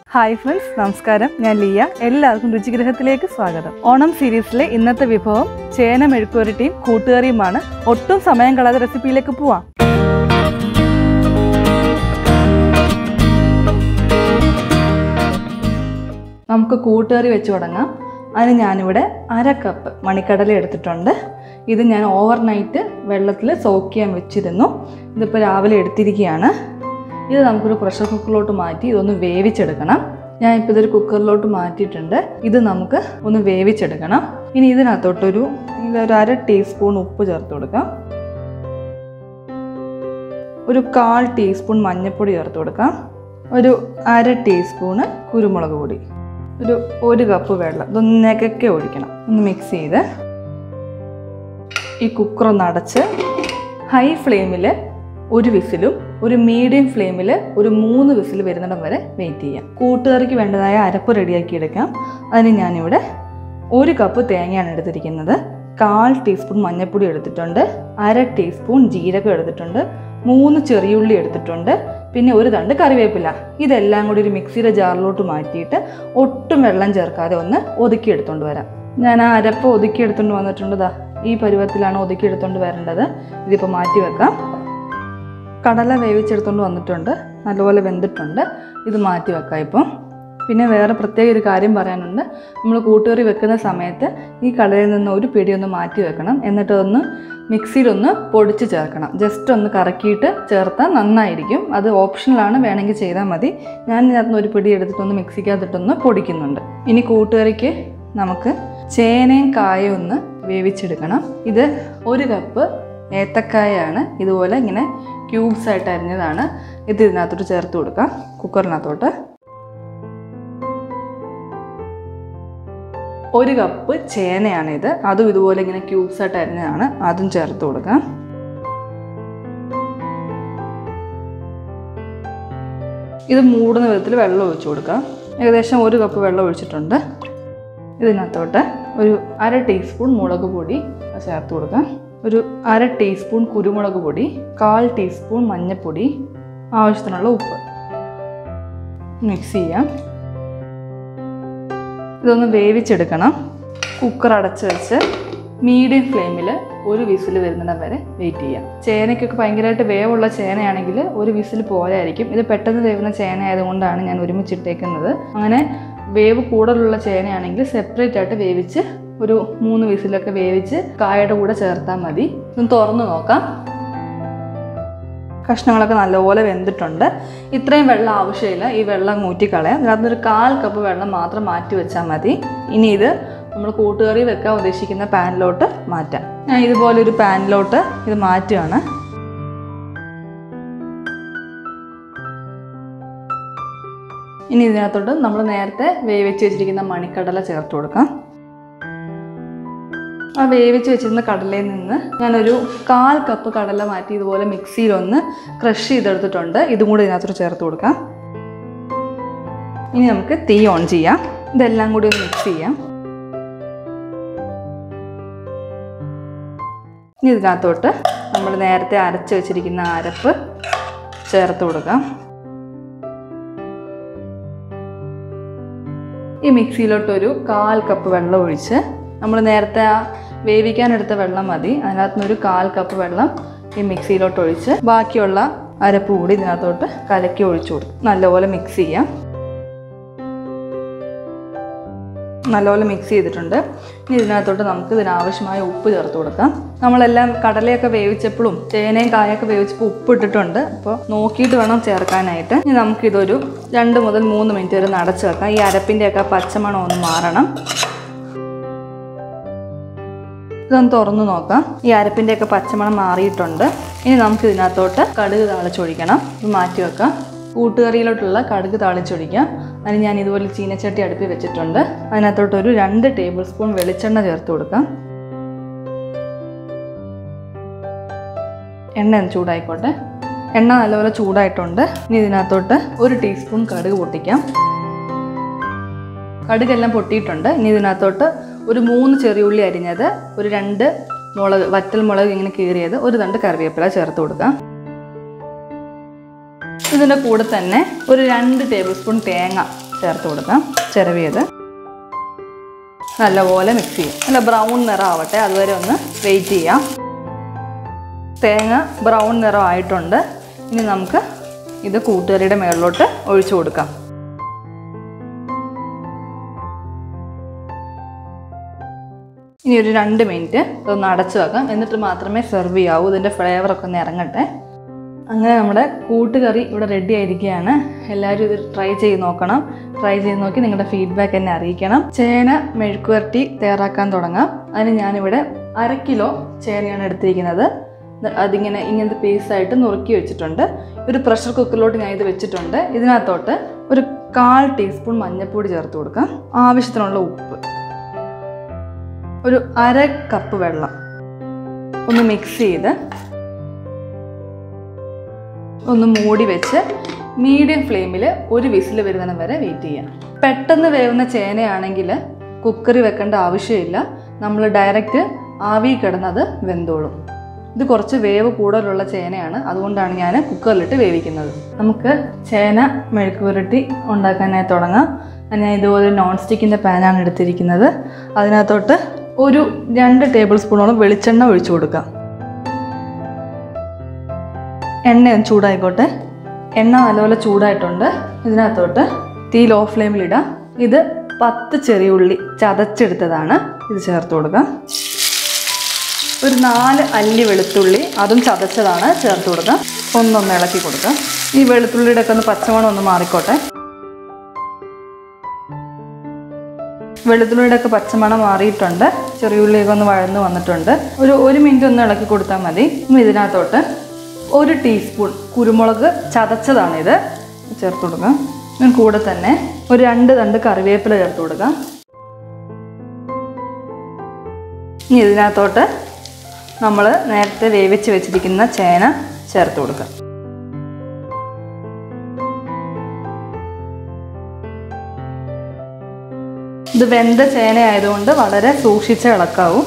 hi friends നമസ്കാരം ഞാൻ ലിയ എല്ലാവർക്കും രുചിഗ്രഹത്തിലേക്ക് സ്വാഗതം ഓണം സീരീസിലെ ഇന്നത്തെ വിഭവം ചേന മെഴുക്കുവരട്ടിയും കൂട്ടുകറിയുമാണ് ഒട്ടും സമയം കളയാതെ റെസിപ്പിയിലേക്ക് പോവാം നമുക്ക് കൂട്ടുകറി വെച്ച് തുടങ്ങാം അതിന് ഞാനിവിടെ അര കപ്പ് മണിക്കടല എടുത്തിട്ടുണ്ട് ഇത് ഞാൻ ഓവർനൈറ്റ് വെള്ളത്തിൽ സോക്ക് ചെയ്യാൻ വെച്ചിരുന്നു ഇതിപ്പോൾ രാവിലെ എടുത്തിരിക്കുകയാണ് ഇത് നമുക്കൊരു പ്രഷർ കുക്കറിലോട്ട് മാറ്റി ഇതൊന്ന് വേവിച്ചെടുക്കണം ഞാൻ ഇപ്പോൾ ഇതൊരു കുക്കറിലോട്ട് മാറ്റിയിട്ടുണ്ട് ഇത് നമുക്ക് ഒന്ന് വേവിച്ചെടുക്കണം ഇനി ഇതിനകത്തോട്ടൊരു ഇതൊരു അര ടീസ്പൂൺ ഉപ്പ് ചേർത്ത് കൊടുക്കാം ഒരു കാൽ ടീസ്പൂൺ മഞ്ഞൾപ്പൊടി ചേർത്ത് കൊടുക്കാം ഒരു അര ടീസ്പൂണ് കുരുമുളക് പൊടി ഒരു ഒരു കപ്പ് വെള്ളം ഇതൊന്ന് നെകക്കെ ഒഴിക്കണം ഒന്ന് മിക്സ് ചെയ്ത് ഈ കുക്കർ ഒന്ന് അടച്ച് ഹൈ ഫ്ലെയിമിൽ ഒരു വിസിലും ഒരു മീഡിയം ഫ്ലെയിമിൽ ഒരു മൂന്ന് വിസിൽ വരുന്നിടം വരെ വെയിറ്റ് ചെയ്യാം കൂട്ടുകറിക്ക് വേണ്ടതായ അരപ്പ് റെഡിയാക്കി എടുക്കാം അതിന് ഞാനിവിടെ ഒരു കപ്പ് തേങ്ങയാണ് എടുത്തിരിക്കുന്നത് കാൽ ടീസ്പൂൺ മഞ്ഞൾപ്പൊടി എടുത്തിട്ടുണ്ട് അര ടീസ്പൂൺ ജീരകം എടുത്തിട്ടുണ്ട് മൂന്ന് ചെറിയുള്ളി എടുത്തിട്ടുണ്ട് പിന്നെ ഒരു തണ്ട് കറിവേപ്പില ഇതെല്ലാം കൂടി ഒരു മിക്സിയുടെ ജാറിലോട്ട് മാറ്റിയിട്ട് ഒട്ടും വെള്ളം ചേർക്കാതെ ഒന്ന് ഒതുക്കി എടുത്തുകൊണ്ട് വരാം ഞാൻ ആ അരപ്പ് ഒതുക്കി എടുത്തുകൊണ്ട് വന്നിട്ടുണ്ട് ദാ ഈ പരുവത്തിലാണ് ഒതുക്കി എടുത്തുകൊണ്ട് വരേണ്ടത് ഇതിപ്പോൾ മാറ്റി വെക്കാം കടല വേവിച്ചെടുത്തുകൊണ്ട് വന്നിട്ടുണ്ട് നല്ലപോലെ വെന്തിട്ടുണ്ട് ഇത് മാറ്റി വെക്കാം ഇപ്പം പിന്നെ വേറെ പ്രത്യേക ഒരു കാര്യം പറയാനുണ്ട് നമ്മൾ കൂട്ടുകറി വെക്കുന്ന സമയത്ത് ഈ കടലിൽ നിന്ന് ഒരു പിടി ഒന്ന് മാറ്റി വെക്കണം എന്നിട്ട് ഒന്ന് മിക്സിയിലൊന്ന് പൊടിച്ച് ചേർക്കണം ജസ്റ്റ് ഒന്ന് കറക്കിയിട്ട് ചേർത്താൽ നന്നായിരിക്കും അത് ഓപ്ഷണലാണ് വേണമെങ്കിൽ ചെയ്താൽ മതി ഞാൻ ഇതിനകത്ത് ഒരു പിടി എടുത്തിട്ടൊന്ന് മിക്സിക്കകത്തിട്ടൊന്ന് പൊടിക്കുന്നുണ്ട് ഇനി കൂട്ടുകറിക്ക് നമുക്ക് ചേനയും കായും ഒന്ന് വേവിച്ചെടുക്കണം ഇത് ഒരു കപ്പ് ഏത്തക്കായാണ് ഇതുപോലെ ഇങ്ങനെ ക്യൂബ്സ് ആയിട്ട് അരിഞ്ഞതാണ് ഇത് ഇതിനകത്തോട്ട് ചേർത്ത് കൊടുക്കാം കുക്കറിനകത്തോട്ട് ഒരു കപ്പ് ചേനയാണ് ഇത് അതും ഇതുപോലെ ഇങ്ങനെ ക്യൂബ്സ് ആയിട്ട് അരിഞ്ഞതാണ് അതും ചേർത്ത് കൊടുക്കാം ഇത് മൂടുന്ന വിധത്തിൽ വെള്ളം ഒഴിച്ചു കൊടുക്കാം ഏകദേശം ഒരു കപ്പ് വെള്ളം ഒഴിച്ചിട്ടുണ്ട് ഇതിനകത്തോട്ട് ഒരു അര ടീസ്പൂൺ മുളക് പൊടി ചേർത്ത് കൊടുക്കാം ഒരു അര ടീസ്പൂൺ കുരുമുളക് പൊടി കാൽ ടീസ്പൂൺ മഞ്ഞൾപ്പൊടി ആവശ്യത്തിനുള്ള ഉപ്പ് മിക്സ് ചെയ്യാം ഇതൊന്ന് വേവിച്ചെടുക്കണം കുക്കർ അടച്ച് വെച്ച് മീഡിയം ഫ്ലെയിമിൽ ഒരു വിസിൽ വരുന്നിടം വരെ വെയിറ്റ് ചെയ്യാം ചേനയ്ക്കൊക്കെ ഭയങ്കരമായിട്ട് വേവുള്ള ചേനയാണെങ്കിൽ ഒരു വിസിൽ പോരായിരിക്കും ഇത് പെട്ടെന്ന് വേവുന്ന ചേന ആയതുകൊണ്ടാണ് ഞാൻ ഒരുമിച്ചിട്ടേക്കുന്നത് അങ്ങനെ വേവ് കൂടുതലുള്ള ചേനയാണെങ്കിൽ സെപ്പറേറ്റ് ആയിട്ട് വേവിച്ച് ഒരു മൂന്ന് വിസിലൊക്കെ വേവിച്ച് കായയുടെ കൂടെ ചേർത്താൽ മതി ഇതൊന്ന് തുറന്ന് നോക്കാം കഷ്ണങ്ങളൊക്കെ നല്ലപോലെ വെന്തിട്ടുണ്ട് ഇത്രയും വെള്ളം ആവശ്യമില്ല ഈ വെള്ളം ഊറ്റിക്കളയാം അതിനകത്തൊരു കാൽ കപ്പ് വെള്ളം മാത്രം മാറ്റി വെച്ചാൽ മതി ഇനി ഇത് നമ്മൾ കൂട്ടുകറി വെക്കാൻ ഉദ്ദേശിക്കുന്ന പാനിലോട്ട് മാറ്റാം ഞാൻ ഇതുപോലെ ഒരു പാനിലോട്ട് ഇത് മാറ്റുകയാണ് ഇനി ഇതിനകത്തോട്ട് നമ്മൾ നേരത്തെ വേവിച്ച് വെച്ചിരിക്കുന്ന മണിക്കടല ചേർത്ത് കൊടുക്കാം ആ വേവിച്ച് വെച്ചിരുന്ന കടലയിൽ നിന്ന് ഞാനൊരു കാൽ കപ്പ് കടല മാറ്റി ഇതുപോലെ മിക്സിയിലൊന്ന് ക്രഷ് ചെയ്തെടുത്തിട്ടുണ്ട് ഇതും കൂടി ഇതിനകത്തോട്ട് ചേർത്ത് കൊടുക്കാം ഇനി നമുക്ക് തീ ഓൺ ചെയ്യാം ഇതെല്ലാം കൂടി ഒന്ന് മിക്സ് ചെയ്യാം ഇനി ഇതിനകത്തോട്ട് നമ്മൾ നേരത്തെ അരച്ച് വെച്ചിരിക്കുന്ന അരപ്പ് ചേർത്ത് കൊടുക്കാം ഈ മിക്സിയിലോട്ടൊരു കാൽ കപ്പ് വെള്ളം ഒഴിച്ച് നമ്മൾ നേരത്തെ ആ വേവിക്കാനെടുത്ത വെള്ളം മതി അതിനകത്ത് നിന്ന് ഒരു കാൽ കപ്പ് വെള്ളം ഈ മിക്സിയിലോട്ട് ഒഴിച്ച് ബാക്കിയുള്ള അരപ്പ് കൂടി ഇതിനകത്തോട്ട് കലക്കി ഒഴിച്ചു കൊടുക്കും നല്ലപോലെ മിക്സ് ചെയ്യാം നല്ലപോലെ മിക്സ് ചെയ്തിട്ടുണ്ട് ഇനി ഇതിനകത്തോട്ട് നമുക്ക് ഇതിനാവശ്യമായ ഉപ്പ് ചേർത്ത് കൊടുക്കാം നമ്മളെല്ലാം കടലയൊക്കെ വേവിച്ചപ്പോഴും ചേനയും കായൊക്കെ വേവിച്ചപ്പോൾ ഉപ്പ് ഇട്ടിട്ടുണ്ട് അപ്പോൾ നോക്കിയിട്ട് വേണം ചേർക്കാനായിട്ട് ഇനി നമുക്കിതൊരു രണ്ട് മുതൽ മൂന്ന് മിനിറ്റ് വരെ നടച്ച് വെക്കാം ഈ അരപ്പിൻ്റെയൊക്കെ പച്ചമണം ഒന്ന് മാറണം ഇതൊന്ന് തുറന്നു നോക്കാം ഈ അരപ്പിൻ്റെയൊക്കെ പച്ചമണം മാറിയിട്ടുണ്ട് ഇനി നമുക്ക് ഇതിനകത്തോട്ട് കടുക് താളിച്ചൊഴിക്കണം ഇത് മാറ്റി വെക്കാം കൂട്ടുകറിയിലോട്ടുള്ള കടുക് താളിച്ചൊഴിക്കാം അതിന് ഞാൻ ഇതുപോലെ ചീനച്ചട്ടി അടുപ്പിൽ വെച്ചിട്ടുണ്ട് അതിനകത്തോട്ട് ഒരു രണ്ട് ടേബിൾ സ്പൂൺ വെളിച്ചെണ്ണ ചേർത്ത് കൊടുക്കാം എണ്ണ ഒന്ന് ചൂടായിക്കോട്ടെ എണ്ണ നല്ലപോലെ ചൂടായിട്ടുണ്ട് ഇനി ഇതിനകത്തോട്ട് ഒരു ടീസ്പൂൺ കടുക് പൊട്ടിക്കാം കടുകെല്ലാം പൊട്ടിയിട്ടുണ്ട് ഇനി ഇതിനകത്തോട്ട് ഒരു മൂന്ന് ചെറിയുള്ളി അരിഞ്ഞത് ഒരു രണ്ട് മുളക് വറ്റൽ മുളക് ഇങ്ങനെ കീറിയത് ഒരു തണ്ട് കറിവേപ്പില ചേർത്ത് കൊടുക്കാം ഇതിൻ്റെ കൂടെ തന്നെ ഒരു രണ്ട് ടേബിൾ സ്പൂൺ തേങ്ങ ചേർത്ത് കൊടുക്കാം ചിരവിയത് നല്ലപോലെ മിക്സ് ചെയ്യും നല്ല ബ്രൗൺ നിറം ആവട്ടെ അതുവരെ ഒന്ന് വെയിറ്റ് ചെയ്യാം തേങ്ങ ബ്രൗൺ നിറം ആയിട്ടുണ്ട് ഇനി നമുക്ക് ഇത് കൂട്ടുകറിയുടെ മുകളിലോട്ട് ഒഴിച്ചു കൊടുക്കാം ഇനി ഒരു രണ്ട് മിനിറ്റ് ഇതൊന്ന് അടച്ചു വെക്കാം എന്നിട്ട് മാത്രമേ സെർവ് ചെയ്യാവൂ ഇതിൻ്റെ ഫ്ലേവറൊക്കെ ഒന്ന് ഇറങ്ങട്ടെ അങ്ങനെ നമ്മുടെ കൂട്ടുകറി ഇവിടെ റെഡി ആയിരിക്കുകയാണ് എല്ലാവരും ഇത് ട്രൈ ചെയ്ത് നോക്കണം ട്രൈ ചെയ്ത് നോക്കി നിങ്ങളുടെ ഫീഡ്ബാക്ക് എന്നെ അറിയിക്കണം ചേന മെഴുക്കുവരട്ടി തയ്യാറാക്കാൻ തുടങ്ങാം അതിന് ഞാനിവിടെ അര കിലോ ചേനയാണ് എടുത്തിരിക്കുന്നത് ഇത് അതിങ്ങനെ ഇങ്ങനത്തെ പീസായിട്ട് നുറുക്കി വെച്ചിട്ടുണ്ട് ഒരു പ്രഷർ കുക്കറിലോട്ട് ഞാൻ ഇത് വെച്ചിട്ടുണ്ട് ഇതിനകത്തോട്ട് ഒരു കാൽ ടീസ്പൂൺ മഞ്ഞൾപ്പൊടി ചേർത്ത് കൊടുക്കാം ആവശ്യത്തിനുള്ള ഉപ്പ് ഒരു അര കപ്പ് വെള്ളം ഒന്ന് മിക്സ് ചെയ്ത് ഒന്ന് മൂടി വെച്ച് മീഡിയം ഫ്ലെയിമിൽ ഒരു വിസിൽ വരുന്നതിന് വരെ വെയിറ്റ് ചെയ്യാം പെട്ടെന്ന് വേവുന്ന ചേനയാണെങ്കിൽ കുക്കറി വെക്കേണ്ട ആവശ്യമില്ല നമ്മൾ ഡയറക്റ്റ് ആവി കിടന്നത് വെന്തോളും ഇത് കുറച്ച് വേവ് കൂടുതലുള്ള ചേനയാണ് അതുകൊണ്ടാണ് ഞാൻ കുക്കറിലിട്ട് വേവിക്കുന്നത് നമുക്ക് ചേന മെഴുക്ക് പുരട്ടി ഉണ്ടാക്കാനായി തുടങ്ങാം ഞാൻ ഇതുപോലെ നോൺ സ്റ്റിക്കിൻ്റെ പാനാണ് എടുത്തിരിക്കുന്നത് അതിനകത്തോട്ട് ഒരു രണ്ട് ടേബിൾ സ്പൂണോളം വെളിച്ചെണ്ണ ഒഴിച്ചു കൊടുക്കാം എണ്ണ ഒന്ന് ചൂടായിക്കോട്ടെ എണ്ണ നല്ലപോലെ ചൂടായിട്ടുണ്ട് ഇതിനകത്തോട്ട് തീ ലോ ഫ്ലെയിമിലിടാം ഇത് പത്ത് ചെറിയ ഉള്ളി ചതച്ചെടുത്തതാണ് ഇത് ചേർത്ത് കൊടുക്കാം ഒരു നാല് അല്ലി വെളുത്തുള്ളി അതും ചതച്ചതാണ് ചേർത്ത് കൊടുക്കാം ഒന്നൊന്ന് ഇളക്കി കൊടുക്കാം ഈ വെളുത്തുള്ളിയുടെ ഒക്കെ ഒന്ന് പച്ചമണം ഒന്ന് മാറിക്കോട്ടെ വെളുത്തുള്ളിയുടെ ഒക്കെ പച്ചമണം മാറിയിട്ടുണ്ട് ചെറിയ ഉള്ളിയൊക്കെ ഒന്ന് വഴന്ന് വന്നിട്ടുണ്ട് ഒരു ഒരു മിനിറ്റ് ഒന്ന് ഇളക്കി കൊടുത്താൽ മതി ഇനി ഇതിനകത്തോട്ട് ഒരു ടീസ്പൂൺ കുരുമുളക് ചതച്ചതാണിത് ചേർത്ത് കൊടുക്കാം ഇതിന് കൂടെ തന്നെ ഒരു രണ്ട് തണ്ട് കറിവേപ്പില ചേർത്ത് കൊടുക്കാം ഇനി ഇതിനകത്തോട്ട് നമ്മൾ നേരത്തെ വേവിച്ച് വെച്ചിരിക്കുന്ന ചേന ചേർത്ത് കൊടുക്കാം ഇത് വെന്ത ചേന ആയതുകൊണ്ട് വളരെ സൂക്ഷിച്ച് ഇളക്കാവും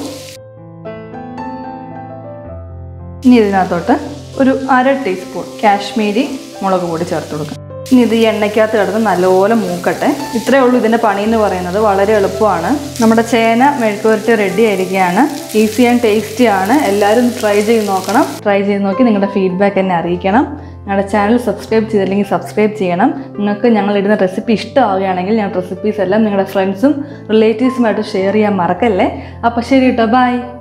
ഇനി ഇതിനകത്തോട്ട് ഒരു അര ടീസ്പൂൺ കാശ്മീരി മുളക് പൊടി ചേർത്ത് കൊടുക്കാം ഇനി ഇത് ഈ എണ്ണയ്ക്കകത്ത് കിടന്ന് നല്ലപോലെ മൂക്കട്ടെ ഇത്രയേ ഉള്ളൂ ഇതിൻ്റെ പണി എന്ന് പറയുന്നത് വളരെ എളുപ്പമാണ് നമ്മുടെ ചേന മെഴുക്കുവരട്ടി റെഡി ആയിരിക്കുകയാണ് ഈസി ആൻഡ് ടേസ്റ്റി ആണ് എല്ലാവരും ട്രൈ ചെയ്ത് നോക്കണം ട്രൈ ചെയ്ത് നോക്കി നിങ്ങളുടെ ഫീഡ്ബാക്ക് എന്നെ അറിയിക്കണം ഞങ്ങളുടെ ചാനൽ സബ്സ്ക്രൈബ് ചെയ്തില്ലെങ്കിൽ സബ്സ്ക്രൈബ് ചെയ്യണം നിങ്ങൾക്ക് ഞങ്ങൾ ഇടുന്ന റെസിപ്പി ഇഷ്ടമാവുകയാണെങ്കിൽ ഞങ്ങളുടെ റെസിപ്പീസ് എല്ലാം നിങ്ങളുടെ ഫ്രണ്ട്സും റിലേറ്റീവ്സുമായിട്ട് ഷെയർ ചെയ്യാൻ മറക്കല്ലേ അപ്പോൾ ശരി കേട്ടോ ബൈ